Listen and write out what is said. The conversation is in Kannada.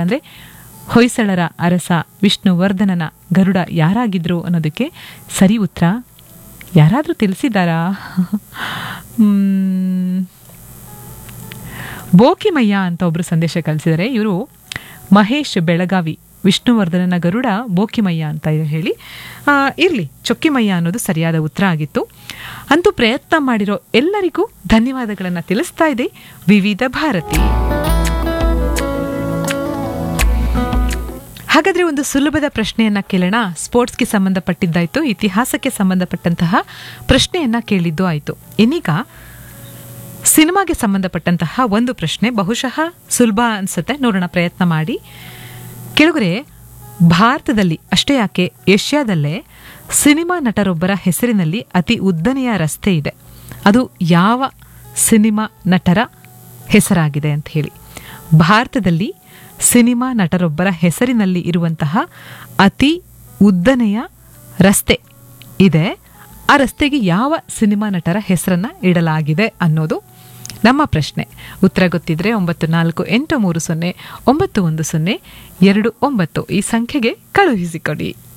ಅಂದರೆ ಹೊಯ್ಸಳರ ಅರಸ ವಿಷ್ಣುವರ್ಧನನ ಗರುಡ ಯಾರಾಗಿದ್ರು ಅನ್ನೋದಕ್ಕೆ ಸರಿ ಉತ್ತರ ಯಾರಾದರೂ ತಿಳಿಸಿದ್ದಾರಾ ಮ್, ಬೋಕಿಮಯ್ಯ ಅಂತ ಒಬ್ರು ಸಂದೇಶ ಕಳಿಸಿದರೆ ಇವರು ಮಹೇಶ್ ಬೆಳಗಾವಿ ವಿಷ್ಣುವರ್ಧನನ ಗರುಡ ಬೋಕಿಮಯ್ಯ ಅಂತ ಹೇಳಿ ಇರಲಿ ಚೊಕ್ಕಿಮಯ್ಯ ಅನ್ನೋದು ಸರಿಯಾದ ಉತ್ತರ ಆಗಿತ್ತು ಅಂತೂ ಪ್ರಯತ್ನ ಮಾಡಿರೋ ಎಲ್ಲರಿಗೂ ಧನ್ಯವಾದಗಳನ್ನು ತಿಳಿಸ್ತಾ ಇದೆ ವಿವಿಧ ಭಾರತಿ ಹಾಗಾದ್ರೆ ಒಂದು ಸುಲಭದ ಪ್ರಶ್ನೆಯನ್ನ ಕೇಳೋಣ ಸ್ಪೋರ್ಟ್ಸ್ಗೆ ಸಂಬಂಧಪಟ್ಟಿದ್ದಾಯ್ತು ಇತಿಹಾಸಕ್ಕೆ ಸಂಬಂಧಪಟ್ಟಂತಹ ಪ್ರಶ್ನೆಯನ್ನ ಕೇಳಿದ್ದು ಆಯ್ತು ಇನ್ನೀಗ ಸಿನಿಮಾಗೆ ಸಂಬಂಧಪಟ್ಟಂತಹ ಒಂದು ಪ್ರಶ್ನೆ ಬಹುಶಃ ಸುಲಭ ಅನ್ಸುತ್ತೆ ನೋಡೋಣ ಪ್ರಯತ್ನ ಮಾಡಿ ಕೆಳಗರೆ ಭಾರತದಲ್ಲಿ ಅಷ್ಟೇ ಯಾಕೆ ಏಷ್ಯಾದಲ್ಲೇ ಸಿನಿಮಾ ನಟರೊಬ್ಬರ ಹೆಸರಿನಲ್ಲಿ ಅತಿ ಉದ್ದನೆಯ ರಸ್ತೆ ಇದೆ ಅದು ಯಾವ ಸಿನಿಮಾ ನಟರ ಹೆಸರಾಗಿದೆ ಅಂತ ಹೇಳಿ ಭಾರತದಲ್ಲಿ ಸಿನಿಮಾ ನಟರೊಬ್ಬರ ಹೆಸರಿನಲ್ಲಿ ಇರುವಂತಹ ಅತಿ ಉದ್ದನೆಯ ರಸ್ತೆ ಇದೆ ಆ ರಸ್ತೆಗೆ ಯಾವ ಸಿನಿಮಾ ನಟರ ಹೆಸರನ್ನ ಇಡಲಾಗಿದೆ ಅನ್ನೋದು ನಮ್ಮ ಪ್ರಶ್ನೆ ಉತ್ತರ ಗೊತ್ತಿದ್ರೆ ಒಂಬತ್ತು ನಾಲ್ಕು ಎಂಟು ಮೂರು ಸೊನ್ನೆ ಒಂಬತ್ತು ಒಂದು ಸೊನ್ನೆ ಎರಡು ಒಂಬತ್ತು ಈ ಸಂಖ್ಯೆಗೆ ಕಳುಹಿಸಿಕೊಡಿ